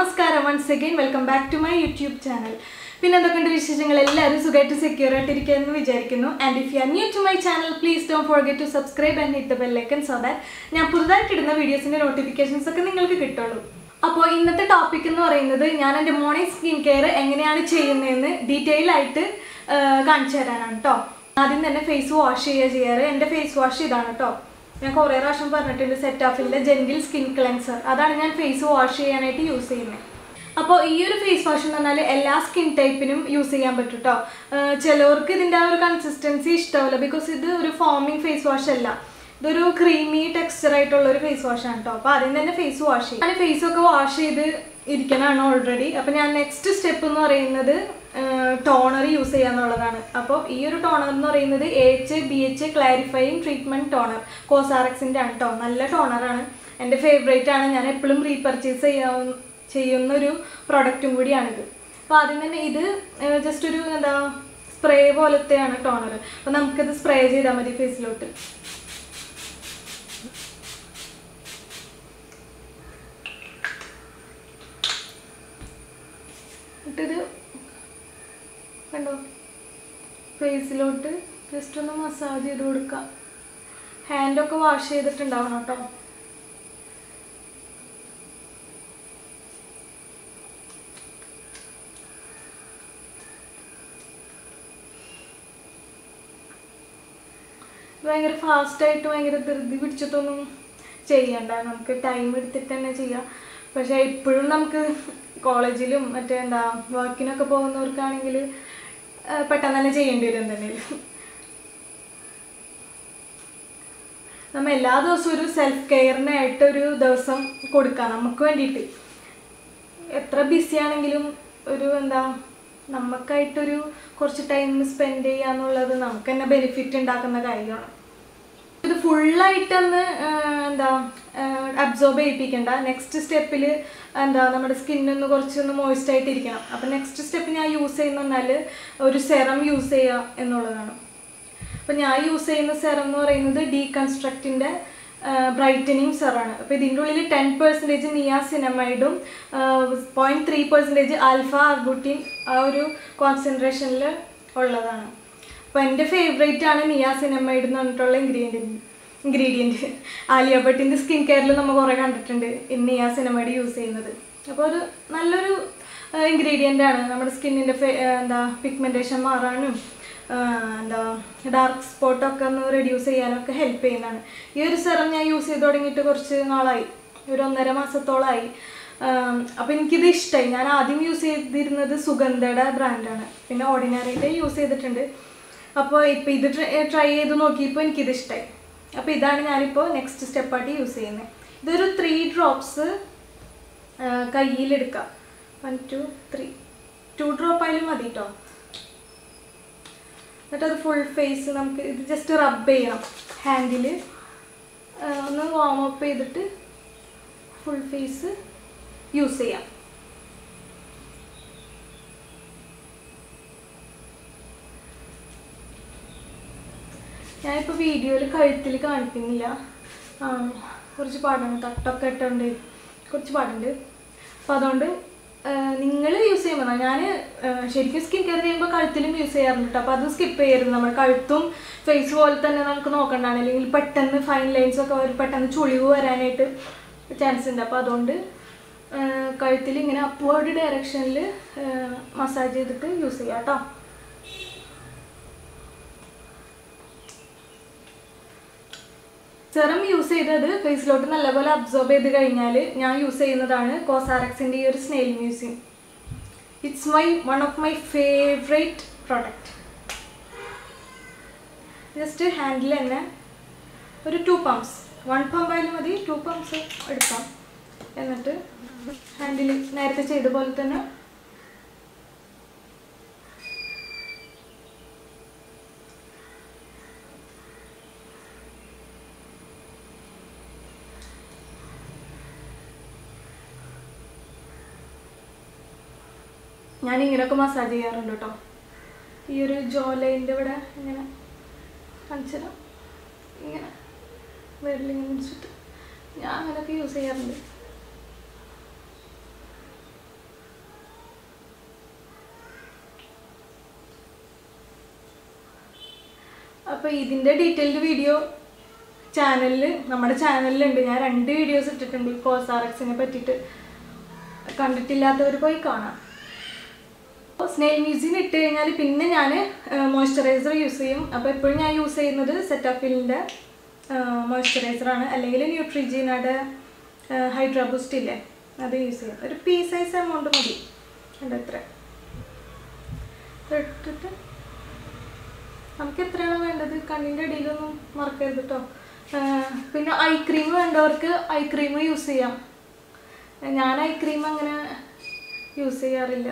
നമസ്കാരം once again welcome back to my YouTube channel പിന്നെ എന്തൊക്കെയുണ്ട് വിശേഷങ്ങൾ എല്ലാവരും സുഖമായിട്ട് സെക്യൂർ ആയിട്ട് ഇരിക്കുമെന്ന് വിചാരിക്കുന്നു and if you are new to my channel please don't forget to subscribe and hit the bell icon so that ഞാൻ പുതുതായിട്ട് ഇടുന്ന വീഡിയോസിൻ്റെ നോട്ടിഫിക്കേഷൻസ് ഒക്കെ നിങ്ങൾക്ക് കിട്ടുള്ളൂ അപ്പോൾ ഇന്നത്തെ ടോപ്പിക് എന്ന് പറയുന്നത് ഞാൻ എൻ്റെ മോർണിംഗ് സ്കിൻ കെയർ എങ്ങനെയാണ് ചെയ്യുന്നതെന്ന് ഡീറ്റെയിൽ ആയിട്ട് ആ, കാണിച്ചു തരാനാണ് കേട്ടോ ആദ്യം തന്നെ ഫേസ് വാഷ് ചെയ്യുക ചെയ്യാറ് എൻ്റെ ഫേസ് വാഷ് ഇതാണ് കേട്ടോ ഞാൻ കുറേ പ്രാവശ്യം പറഞ്ഞിട്ടുണ്ട് സെറ്റാഫിൻ്റെ ജെൻറ്റിൽ സ്കിൻ ക്ലെൻസർ അതാണ് ഞാൻ ഫേസ് വാഷ് ചെയ്യാനായിട്ട് യൂസ് ചെയ്യുന്നത് അപ്പോൾ ഈ ഒരു ഫേസ് വാഷ് എന്ന് പറഞ്ഞാൽ എല്ലാ സ്കിൻ ടൈപ്പിനും യൂസ് ചെയ്യാൻ പറ്റും കേട്ടോ ചിലവർക്ക് ഇതിൻ്റെ ആ ഒരു കൺസിസ്റ്റൻസി ഇഷ്ടമല്ല ബിക്കോസ് ഇത് ഒരു ഫോമിങ് ഫേസ് വാഷ് അല്ല ഇതൊരു ക്രീമി ടെക്സ്ചർ ആയിട്ടുള്ള ഒരു ഫേസ് വാഷ് ആണ് കേട്ടോ അപ്പോൾ ആദ്യം തന്നെ ഫേസ് വാഷ് ചെയ്യും ഞാൻ ഫേസ് ഒക്കെ വാഷ് ചെയ്ത് ഇരിക്കണതാണ് ഓൾറെഡി അപ്പോൾ ഞാൻ നെക്സ്റ്റ് സ്റ്റെപ്പ് എന്ന് പറയുന്നത് ടോണർ യൂസ് ചെയ്യാന്നുള്ളതാണ് അപ്പോൾ ഈ ഒരു ടോണർ എന്ന് പറയുന്നത് A H B H clarifying treatment toner കോസാറക്സിൻ്റെ ആണ് കേട്ടോ നല്ല ടോണറാണ് എൻ്റെ ഫേവറേറ്റ് ആണ് ഞാൻ എപ്പോഴും റീപർച്ചേസ് ചെയ്യാവുന്ന ചെയ്യുന്ന ഒരു പ്രൊഡക്റ്റും കൂടിയാണിത് അപ്പോൾ ആദ്യം തന്നെ ഇത് ജസ്റ്റ് ഒരു എന്താ സ്പ്രേ പോലത്തെയാണ് ടോണർ അപ്പോൾ നമുക്കിത് സ്പ്രേ ചെയ്താൽ മതി ഫേസിലോട്ട് എന്നിട്ടിത് കണ്ടോ ഫേസിലോട്ട് ജസ്റ്റ് ഒന്ന് മസാജ് ചെയ്ത് കൊടുക്കാം ഹാൻഡൊക്കെ വാഷ് ചെയ്തിട്ടുണ്ടാവണം കേട്ടോ ഭയങ്കര ഫാസ്റ്റായിട്ട് ഭയങ്കര ധൃതി പിടിച്ചിട്ടൊന്നും ചെയ്യണ്ട നമുക്ക് ടൈം എടുത്തിട്ട് തന്നെ ചെയ്യാം പക്ഷേ ഇപ്പോഴും നമുക്ക് കോളേജിലും മറ്റേ എന്താ വർക്കിനൊക്കെ പോകുന്നവർക്കാണെങ്കിൽ പെട്ടെന്ന് തന്നെ ചെയ്യേണ്ടി വരും എന്തെങ്കിലും നമ്മൾ എല്ലാ ദിവസവും ഒരു സെൽഫ് കെയറിനായിട്ട് ഒരു ദിവസം കൊടുക്കാം നമുക്ക് വേണ്ടിയിട്ട് എത്ര ബിസി ആണെങ്കിലും ഒരു എന്താ നമുക്കായിട്ടൊരു കുറച്ച് ടൈം സ്പെൻഡ് ചെയ്യുക എന്നുള്ളത് നമുക്ക് തന്നെ ബെനിഫിറ്റ് ഉണ്ടാക്കുന്ന കാര്യമാണ് ഇത് ഫുള്ളായിട്ടൊന്ന് എന്താ അബ്സോർബ് ചെയ്യിപ്പിക്കണ്ട നെക്സ്റ്റ് സ്റ്റെപ്പിൽ എന്താ നമ്മുടെ സ്കിന്നൊന്ന് കുറച്ചൊന്ന് മോയിസ്റ്റ് ആയിട്ട് ഇരിക്കണം അപ്പം നെക്സ്റ്റ് സ്റ്റെപ്പ് ഞാൻ യൂസ് ചെയ്യുന്ന പറഞ്ഞാൽ ഒരു സെറം യൂസ് ചെയ്യുക എന്നുള്ളതാണ് അപ്പം ഞാൻ യൂസ് ചെയ്യുന്ന സെറം എന്ന് പറയുന്നത് ഡീകൺസ്ട്രക്റ്റിൻ്റെ ബ്രൈറ്റനിങ് സെറാണ് അപ്പോൾ ഇതിൻ്റെ ഉള്ളിൽ ടെൻ പെർസെൻറ്റേജ് നിയാസിനമൈഡും point three percentage alpha arbutin ആ ഒരു കോൺസെൻട്രേഷനിൽ ഉള്ളതാണ് അപ്പോൾ എൻ്റെ ഫേവറേറ്റ് ആണ് നിയാസിനമൈഡ് എന്ന് പറഞ്ഞിട്ടുള്ള ഇൻഗ്രീഡിയൻറ്റ് ഇൻഗ്രീഡിയൻറ്റ് ആലിയ ഭട്ടിൻ്റെ സ്കിൻ കെയറിൽ നമ്മൾ കുറേ കണ്ടിട്ടുണ്ട് ഈ നിയാസിനമൈഡ് യൂസ് ചെയ്യുന്നത് അപ്പോൾ ഒരു നല്ലൊരു ഇൻഗ്രീഡിയൻ്റ് ആണ് നമ്മുടെ സ്കിന്നിൻ്റെ എന്താ പിഗ്മെൻറ്റേഷൻ മാറാനും എന്താ ഡാർക്ക് സ്പോട്ടൊക്കെ ഒന്ന് റെഡ്യൂസ് ചെയ്യാനൊക്കെ ഹെൽപ്പ് ചെയ്യുന്നതാണ് ഈ ഒരു സെറം ഞാൻ യൂസ് ചെയ്ത് തുടങ്ങിയിട്ട് കുറച്ച് നാളായി ഒരു ഒന്നര മാസത്തോളമായി അപ്പോൾ എനിക്കിത് ഇഷ്ടമായി ഞാൻ ആദ്യം യൂസ് ചെയ്തിരുന്നത് സുഗന്ധയുടെ ബ്രാൻഡാണ് പിന്നെ ഓർഡിനറിയുടെ യൂസ് ചെയ്തിട്ടുണ്ട് അപ്പോൾ ഇപ്പോൾ ഇത് ട്രൈ ചെയ്ത് നോക്കിയപ്പോൾ എനിക്കിത് ഇഷ്ടമായി അപ്പോൾ ഇതാണ് ഞാനിപ്പോൾ നെക്സ്റ്റ് സ്റ്റെപ്പായിട്ട് യൂസ് ചെയ്യുന്നത് ഇതൊരു ത്രീ ഡ്രോപ്സ് കയ്യിലെടുക്കാം one two three two drop ആയാലും മതി കേട്ടോ എന്നിട്ട് അത് ഫുൾ ഫേസ് നമുക്ക് ഇത് ജസ്റ്റ് റബ്ബ് ചെയ്യണം ഹാൻഡിൽ ഒന്ന് വാം അപ്പ് ചെയ്തിട്ട് ഫുൾ ഫേസ് യൂസ് ചെയ്യാം ഞാനിപ്പോൾ വീഡിയോയിൽ കഴുത്തിൽ കാണിക്കുന്നില്ല ആ, കുറച്ച് പാടാണ് തട്ടൊക്കെ ഇട്ടുണ്ട് കുറച്ച് പാടുണ്ട് അപ്പോൾ അതുകൊണ്ട് നിങ്ങൾ യൂസ് ചെയ്യുമ്പോൾ ഞാൻ ശരിക്കും സ്കിൻ കെയർ ചെയ്യുമ്പോൾ കഴുത്തിലും യൂസ് ചെയ്യാറുണ്ട് കേട്ടോ അപ്പോൾ അത് സ്കിപ്പ് ചെയ്യരുത് നമ്മുടെ കഴുത്തും ഫേസ് പോലെ തന്നെ നമുക്ക് നോക്കണ്ടാണ് അല്ലെങ്കിൽ പെട്ടെന്ന് ഫൈൻ ലൈൻസ് ഒക്കെ വരും പെട്ടെന്ന് ചുളിവ് വരാനായിട്ട് ചാൻസ് ഉണ്ട് അപ്പോൾ അതുകൊണ്ട് കഴുത്തിൽ ഇങ്ങനെ അപ്വേർഡ് ഡയറക്ഷനിൽ മസാജ് ചെയ്തിട്ട് യൂസ് ചെയ്യാം കേട്ടോ സെറം യൂസ് ചെയ്തത് ഫേസിലോട്ട് നല്ലപോലെ അബ്സോർബ് ചെയ്ത് കഴിഞ്ഞാൽ ഞാൻ യൂസ് ചെയ്യുന്നതാണ് കോസാറക്സിൻ്റെ ഈ ഒരു snail mucin it's my one of my favourite product just ഹാൻഡിൽ തന്നെ ഒരു ടു പമ്പ്സ് വൺ പമ്പ് ആയാലും മതി ടു പമ്പ്സ് എടുക്കാം എന്നിട്ട് ഹാൻഡിൽ നേരത്തെ ചെയ്ത പോലെ തന്നെ ഞാൻ ഇങ്ങനെയൊക്കെ മസാജ് ചെയ്യാറുണ്ട് കേട്ടോ ഈ ഒരു ജോലൈൻ്റെ ഇവിടെ ഇങ്ങനെ കാണിച്ചുതരാം ഇങ്ങനെ വിരലിങ്ങനെ പിടിച്ചിട്ട് ഞാൻ അങ്ങനെയൊക്കെ യൂസ് ചെയ്യാറുണ്ട് അപ്പോൾ ഇതിൻ്റെ ഡീറ്റെയിൽഡ് വീഡിയോ ചാനലിൽ നമ്മുടെ ചാനലിലുണ്ട് ഞാൻ രണ്ട് വീഡിയോസ് ഇട്ടിട്ടുണ്ട് കോസാറക്സിനെ പറ്റിയിട്ട് കണ്ടിട്ടില്ലാത്തവർ പോയി കാണാം സ്നെയിൽ മ്യൂസിയം ഇട്ട് കഴിഞ്ഞാൽ പിന്നെ ഞാൻ മോയ്സ്ചറൈസർ യൂസ് ചെയ്യും അപ്പോൾ എപ്പോഴും ഞാൻ യൂസ് ചെയ്യുന്നത് സെറ്റാഫിലിൻ്റെ മോയ്സ്ചറൈസറാണ് അല്ലെങ്കിൽ ന്യൂട്രിജീനയുടെ ഹൈഡ്രാ ബൂസ്റ്റ് ഇല്ലേ അത് യൂസ് ചെയ്യും ഒരു പീ സൈസ് എമൗണ്ട് മതി ഉണ്ട് എത്ര ഇട്ടിട്ട് നമുക്ക് എത്രയാണോ വേണ്ടത് കണ്ണിൻ്റെ അടിയിലൊന്നും മറക്കരുത് കേട്ടോ പിന്നെ ഐ ക്രീം വേണ്ടവർക്ക് ഐ ക്രീം യൂസ് ചെയ്യാം ഞാൻ ഐ ക്രീം അങ്ങനെ യൂസ് ചെയ്യാറില്ല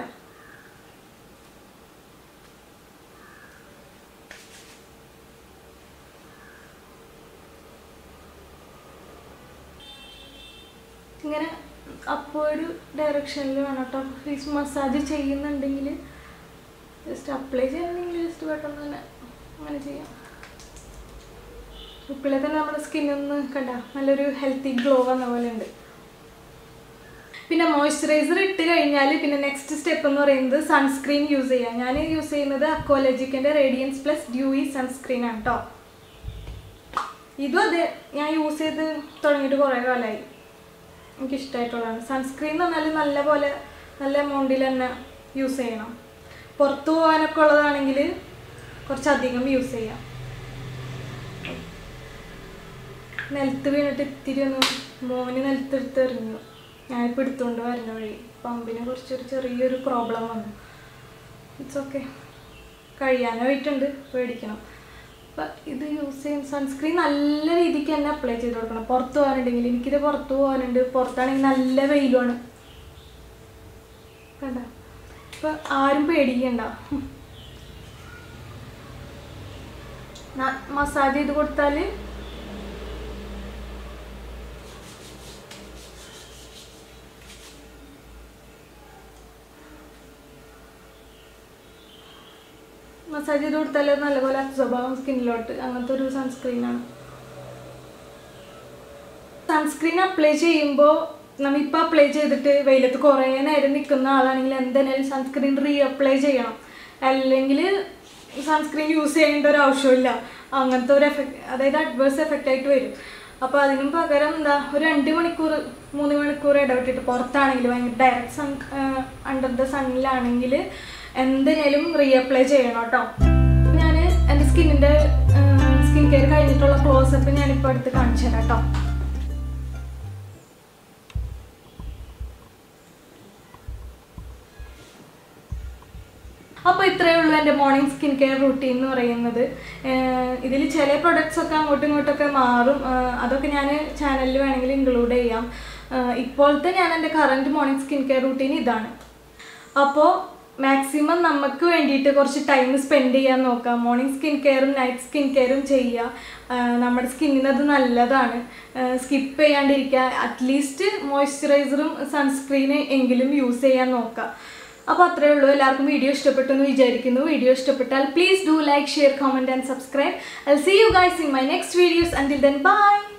ഇങ്ങനെ അപ്വേർഡ് ഡയറക്ഷനിൽ വേണം കേട്ടോ ഫേസ് മസാജ് ചെയ്യുന്നുണ്ടെങ്കിൽ ജസ്റ്റ് അപ്ലൈ ചെയ്യണമെങ്കിൽ ജസ്റ്റ് പെട്ടെന്ന് തന്നെ അങ്ങനെ ചെയ്യാം ഇപ്പോഴേ തന്നെ നമ്മുടെ സ്കിന്നൊന്ന് കണ്ട നല്ലൊരു ഹെൽത്തി ഗ്ലോ വന്ന പോലെ ഉണ്ട് പിന്നെ മോയ്സ്ചറൈസർ ഇട്ട് കഴിഞ്ഞാൽ പിന്നെ നെക്സ്റ്റ് സ്റ്റെപ്പ് എന്ന് പറയുന്നത് സൺസ്ക്രീൻ യൂസ് ചെയ്യാം ഞാൻ യൂസ് ചെയ്യുന്നത് അക്കോലജിക്കിൻ്റെ റേഡിയൻസ് പ്ലസ് ഡ്യൂയി സൺസ്ക്രീൻ ആണ് കേട്ടോ ഇതും അതെ ഞാൻ യൂസ് ചെയ്ത് തുടങ്ങിയിട്ട് കുറേ കാലമായി എനിക്കിഷ്ടമായിട്ടുള്ളതാണ് സൺസ്ക്രീൻ എന്ന് പറഞ്ഞാൽ നല്ല പോലെ നല്ല എമൗണ്ടിൽ തന്നെ യൂസ് ചെയ്യണം പുറത്തു പോകാനൊക്കെ ഉള്ളതാണെങ്കിൽ കുറച്ചധികം യൂസ് ചെയ്യാം നിലത്ത് വീണിട്ട് ഇത്തിരി ഒന്ന് മോന് നിലത്തെടുത്ത് എറിഞ്ഞു ഞാനിപ്പോൾ എടുത്തുകൊണ്ട് വരുന്ന വഴി പമ്പിനെ കുറിച്ചൊരു ചെറിയൊരു പ്രോബ്ലം വന്നു ഇറ്റ്സ് ഓക്കെ കഴിയാനായിട്ടുണ്ട് പേടിക്കണം അപ്പം ഇത് യൂസ് ചെയ്യും സൺസ്ക്രീൻ നല്ല രീതിക്ക് തന്നെ അപ്ലൈ ചെയ്ത് കൊടുക്കണം പുറത്ത് പോകാനുണ്ടെങ്കിൽ എനിക്കിത് പുറത്ത് പോകാനുണ്ട് പുറത്താണെങ്കിൽ നല്ല വെയിലുമാണ് കണ്ട ഇപ്പം ആരും പേടിക്കണ്ട മസാജ് ചെയ്ത് കൊടുത്താൽ മസാജ് ചെയ്ത് കൊടുത്താൽ നല്ലപോലെ അബ്സോർബ് ആവും സ്കിന്നിലോട്ട് അങ്ങനത്തെ ഒരു സൺസ്ക്രീനാണ് സൺസ്ക്രീൻ അപ്ലൈ ചെയ്യുമ്പോൾ നമ്മളിപ്പോൾ അപ്ലൈ ചെയ്തിട്ട് വെയിലത്ത് കുറേ നേരം നിൽക്കുന്ന ആളാണെങ്കിൽ എന്തായാലും സൺസ്ക്രീൻ റീ അപ്ലൈ ചെയ്യണം അല്ലെങ്കിൽ സൺസ്ക്രീൻ യൂസ് ചെയ്യേണ്ട ഒരു ആവശ്യമില്ല അങ്ങനത്തെ ഒരു എഫക്റ്റ് അതായത് അഡ്വേഴ്സ് എഫക്റ്റ് ആയിട്ട് വരും അപ്പോൾ അതിനും പകരം എന്താ ഒരു രണ്ട് മണിക്കൂർ മൂന്ന് മണിക്കൂർ ഇടവിട്ടിട്ട് പുറത്താണെങ്കിൽ ഭയങ്കര ഡയറക്റ്റ് സൺ അണ്ടർ ദ സണ്ണിലാണെങ്കിൽ എന്തിനേലും റീഅപ്ലൈ ചെയ്യണം കേട്ടോ ഞാൻ എൻ്റെ സ്കിന്നിൻ്റെ സ്കിൻ കെയർ കഴിഞ്ഞിട്ടുള്ള ക്ലോസപ്പ് ഞാനിപ്പോൾ എടുത്ത് കാണിച്ചു തരാം കേട്ടോ അപ്പോൾ ഇത്രയേ ഉള്ളൂ എൻ്റെ മോർണിംഗ് സ്കിൻ കെയർ റൂട്ടീൻ എന്ന് പറയുന്നത് ഇതിൽ ചില പ്രൊഡക്ട്സ് ഒക്കെ അങ്ങോട്ടും ഇങ്ങോട്ടൊക്കെ മാറും ഏഹ് അതൊക്കെ ഞാൻ ചാനലിൽ വേണമെങ്കിൽ ഇൻക്ലൂഡ് ചെയ്യാം ഏഹ് ഇപ്പോഴത്തെ ഞാൻ എൻ്റെ current morning skin care routine ഇതാണ് അപ്പോൾ മാക്സിമം നമുക്ക് വേണ്ടിയിട്ട് കുറച്ച് ടൈം സ്പെൻഡ് ചെയ്യാൻ നോക്കാം മോർണിംഗ് സ്കിൻ കെയറും നൈറ്റ് സ്കിൻ കെയറും ചെയ്യുക ആഹ് നമ്മുടെ സ്കിന്നിന് അത് നല്ലതാണ് സ്കിപ്പ് ചെയ്യാണ്ടിരിക്കുക അറ്റ്ലീസ്റ്റ് മോയ്സ്ചറൈസറും സൺസ്ക്രീൻ എങ്കിലും യൂസ് ചെയ്യാൻ നോക്കുക അപ്പോൾ അത്രയേ ഉള്ളൂ എല്ലാവർക്കും വീഡിയോ ഇഷ്ടപ്പെട്ടു എന്ന് വിചാരിക്കുന്നു വീഡിയോ ഇഷ്ടപ്പെട്ടാൽ please do like share comment and subscribe I see you guys in my next videos until then by